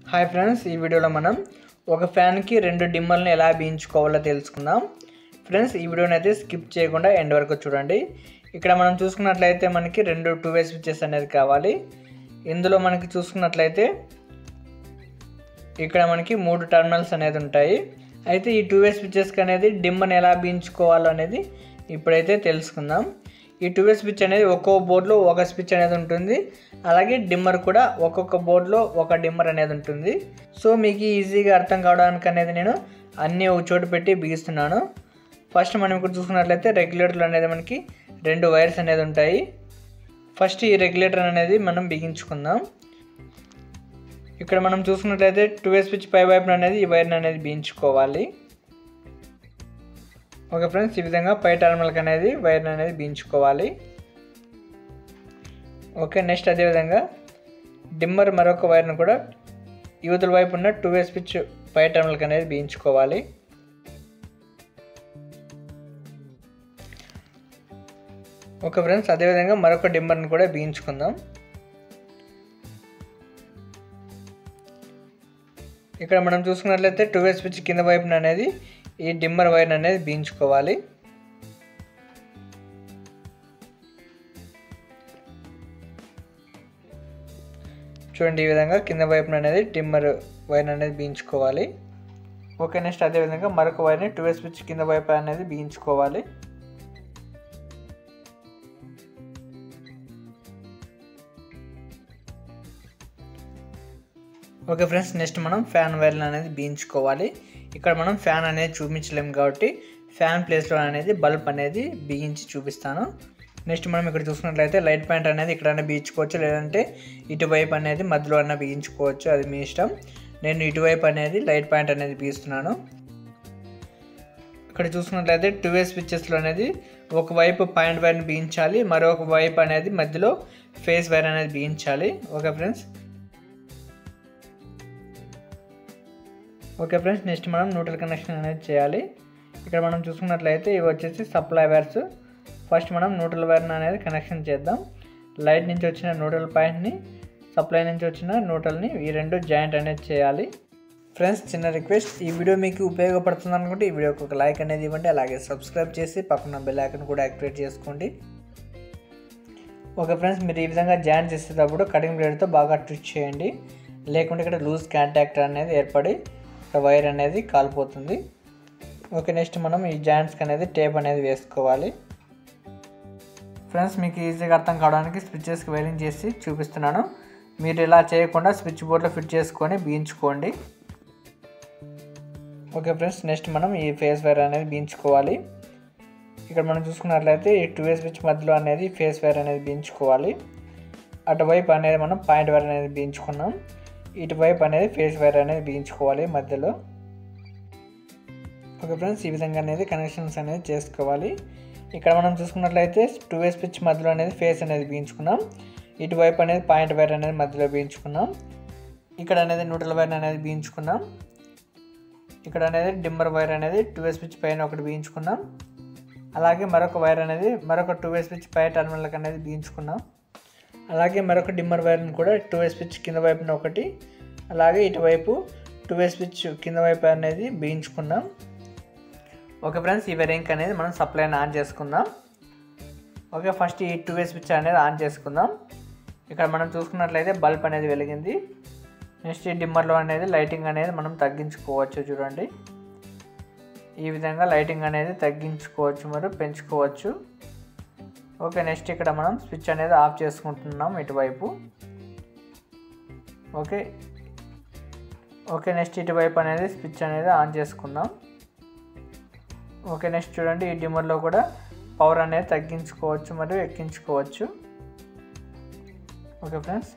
hi friends ఈ వీడియోలో మనం ఒక ఫ్యాన్కి రెండు డిమ్మర్లను ఎలా బిగించుకోవాలో తెలుసుకుందాం ఫ్రెండ్స్ ఈ వీడియోని అయితే స్కిప్ చేయకుండా ఎండ్ వరకు చూడండి ఇక్కడ మనం చూసుకున్నట్లయితే మనకి రెండు టూ వే స్విచ్చెస్ అనేది కావాలి ఇందులో మనకి చూసుకున్నట్లయితే ఇక్కడ మనకి మూడు టర్మినల్స్ అనేది ఉంటాయి అయితే ఈ టూ వే స్విచ్చెస్కి అనేది డిమ్మని ఎలా బిగించుకోవాలో అనేది ఇప్పుడైతే తెలుసుకుందాం ఈ టూ వే స్విచ్ అనేది ఒక్కొక్క బోర్డులో ఒక స్విచ్ అనేది ఉంటుంది అలాగే డిమ్మర్ కూడా ఒక్కొక్క బోర్డులో ఒక డిమ్మర్ అనేది ఉంటుంది సో మీకు ఈజీగా అర్థం కావడానికి అనేది నేను అన్నీ ఒక చోటు పెట్టి బిగిస్తున్నాను ఫస్ట్ మనం ఇక్కడ చూసుకున్నట్లయితే రెగ్యులేటర్లు అనేది మనకి రెండు వైర్స్ అనేది ఉంటాయి ఫస్ట్ ఈ రెగ్యులేటర్ అనేది మనం బిగించుకుందాం ఇక్కడ మనం చూసుకున్నట్లయితే టూ వే స్విచ్ పై వైపున అనేది ఈ వైర్ని అనేది బిగించుకోవాలి ఓకే ఫ్రెండ్స్ ఈ విధంగా పై టర్మినల్కి అనేది వైర్ని అనేది బిగించుకోవాలి ఓకే నెక్స్ట్ అదేవిధంగా డిమ్మర్ మరొక వైర్ను కూడా యువతల వైపు ఉన్న టూ వే స్విచ్ పై టర్మినల్కి అనేది బిగించుకోవాలి ఓకే ఫ్రెండ్స్ అదేవిధంగా మరొక డిమ్మర్ని కూడా బిగించుకుందాం ఇక్కడ మనం చూసుకున్నట్లయితే టూ వే స్విచ్ కింద వైపున అనేది ఈ డిమ్మర్ వైర్ అనేది బిగించుకోవాలి చూడండి ఈ విధంగా కింద వైపున అనేది డిమ్మర్ వైర్ అనేది బిగించుకోవాలి ఓకే నెక్స్ట్ అదేవిధంగా మరొక వైర్ని టూ వే స్విచ్ కింద వైపు అనేది బిగించుకోవాలి ఓకే ఫ్రెండ్స్ నెక్స్ట్ మనం ఫ్యాన్ వైర్లు అనేది బిగించుకోవాలి ఇక్కడ మనం ఫ్యాన్ అనేది చూపించలేము కాబట్టి ఫ్యాన్ ప్లేస్లో అనేది బల్బ్ అనేది బిగించి చూపిస్తాను నెక్స్ట్ మనం ఇక్కడ చూసుకున్నట్లయితే లైట్ ప్యాంట్ అనేది ఇక్కడైనా బిగించుకోవచ్చు లేదంటే ఇటువైపు అనేది మధ్యలో అయినా బిగించుకోవచ్చు అది మీ ఇష్టం నేను ఇటువైపు అనేది లైట్ ప్యాంట్ అనేది బిగిస్తున్నాను ఇక్కడ చూసుకున్నట్లయితే టూ వే స్విచ్చెస్లో అనేది ఒకవైపు పాయింట్ వైర్ని బిగించాలి మరొక వైపు అనేది మధ్యలో ఫేస్ వైర్ అనేది బిగించాలి okay friends okay friends next మనం న్యూట్రల్ కనెక్షన్ అనేది చేయాలి ఇక్కడ మనం చూసుకున్నట్లయితే ఇవి వచ్చేసి సప్లై వైర్స్ ఫస్ట్ మనం న్యూట్రల్ వైర్ని అనేది కనెక్షన్ చేద్దాం లైట్ నుంచి వచ్చిన న్యూట్రల్ పాయింట్ని సప్లై నుంచి వచ్చిన న్యూట్రల్ని ఈ రెండు జాయింట్ అనేది చేయాలి ఫ్రెండ్స్ చిన్న రిక్వెస్ట్ ఈ వీడియో మీకు ఉపయోగపడుతుంది అనుకుంటే ఈ వీడియోకి ఒక లైక్ అనేది ఇవ్వండి అలాగే సబ్స్క్రైబ్ చేసి పక్కన బెల్ ఐకన్ కూడా యాక్టివేట్ చేసుకోండి ఓకే ఫ్రెండ్స్ మీరు ఈ విధంగా జాయింట్ చేసేటప్పుడు కటింగ్ బ్లేడ్తో బాగా ట్విచ్ చేయండి లేకుంటే ఇక్కడ లూజ్ కాంటాక్ట్ అనేది ఏర్పడి వైర్ అనేది కాలిపోతుంది ఓకే నెక్స్ట్ మనం ఈ జాయింట్స్కి అనేది టేప్ అనేది వేసుకోవాలి ఫ్రెండ్స్ మీకు ఈజీగా అర్థం కావడానికి స్విచ్చెస్కి వైరింగ్ చేసి చూపిస్తున్నాను మీరు ఇలా చేయకుండా స్విచ్ బోర్డ్లో ఫిట్ చేసుకొని బిగించుకోండి ఓకే ఫ్రెండ్స్ నెక్స్ట్ మనం ఈ ఫేస్ వైర్ అనేది బిగించుకోవాలి ఇక్కడ మనం చూసుకున్నట్లయితే ఈ టూ వే స్విచ్ మధ్యలో అనేది ఫేస్ వైర్ అనేది బిగించుకోవాలి అటువైపు అనేది మనం పాయింట్ వైర్ అనేది బిగించుకున్నాం ఇటువైపు అనేది ఫేస్ వైర్ అనేది బిగించుకోవాలి మధ్యలో ఓకే ఫ్రెండ్స్ ఈ విధంగా అనేది కనెక్షన్స్ అనేది చేసుకోవాలి ఇక్కడ మనం చూసుకున్నట్లయితే టూ వే స్విచ్ మధ్యలో అనేది ఫేస్ అనేది బిగించుకున్నాం ఇటువైపు అనేది పాయింట్ వైర్ అనేది మధ్యలో బిగించుకున్నాం ఇక్కడ అనేది న్యూట్రల్ వైర్ అనేది బిగించుకున్నాం ఇక్కడ అనేది డిమ్మర్ వైర్ అనేది టూ వే స్విచ్ పైన ఒకటి బిగించుకున్నాం అలాగే మరొక వైర్ అనేది మరొక టూ వే స్విచ్ పై టర్మినల్కి అనేది బిగించుకున్నాం అలాగే మరొక డిమ్మర్ వైర్ని కూడా టూ వే స్విచ్ కింద వైపున ఒకటి అలాగే ఇటువైపు టూ వే స్విచ్ కింద వైపు అనేది బిగించుకున్నాం ఓకే ఫ్రెండ్స్ ఈ వైరింగ్ అనేది మనం సప్లైని ఆన్ చేసుకుందాం ఓకే ఫస్ట్ ఈ టూ వే స్విచ్ అనేది ఆన్ చేసుకుందాం ఇక్కడ మనం చూసుకున్నట్లయితే బల్బ్ అనేది వెలిగింది నెక్స్ట్ ఈ డిమ్మర్లో అనేది లైటింగ్ అనేది మనం తగ్గించుకోవచ్చు చూడండి ఈ విధంగా లైటింగ్ అనేది తగ్గించుకోవచ్చు మరియు పెంచుకోవచ్చు ఓకే నెక్స్ట్ ఇక్కడ మనం స్విచ్ అనేది ఆఫ్ చేసుకుంటున్నాం ఇటువైపు ఓకే ఓకే నెక్స్ట్ ఇటువైపు అనేది స్విచ్ అనేది ఆన్ చేసుకుందాం ఓకే నెక్స్ట్ చూడండి ఈ డిమ్మర్లో కూడా పవర్ అనేది తగ్గించుకోవచ్చు మరియు ఎక్కించుకోవచ్చు ఓకే ఫ్రెండ్స్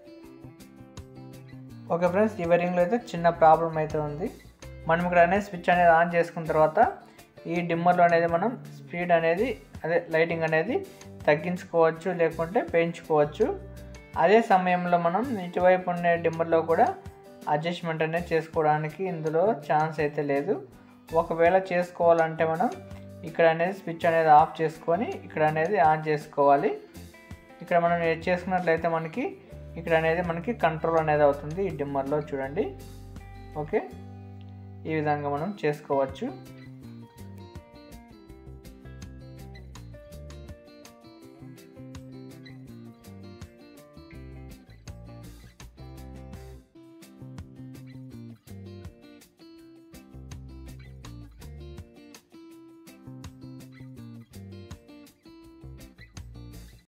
ఓకే ఫ్రెండ్స్ ఈ వైరింగ్లో అయితే చిన్న ప్రాబ్లం అయితే ఉంది మనం ఇక్కడ అనేది స్విచ్ అనేది ఆన్ చేసుకున్న తర్వాత ఈ డిమ్మర్లో అనేది మనం స్పీడ్ అనేది అదే లైటింగ్ అనేది తగ్గించుకోవచ్చు లేకుంటే పెంచుకోవచ్చు అదే సమయంలో మనం ఇటువైపు ఉండే డిమ్మర్లో కూడా అడ్జస్ట్మెంట్ అనేది చేసుకోవడానికి ఇందులో ఛాన్స్ అయితే లేదు ఒకవేళ చేసుకోవాలంటే మనం ఇక్కడ అనేది స్విచ్ అనేది ఆఫ్ చేసుకొని ఇక్కడ అనేది ఆన్ చేసుకోవాలి ఇక్కడ మనం ఎడ్ చేసుకున్నట్లయితే మనకి ఇక్కడ అనేది మనకి కంట్రోల్ అనేది అవుతుంది ఈ డిమ్మర్లో చూడండి ఓకే ఈ విధంగా మనం చేసుకోవచ్చు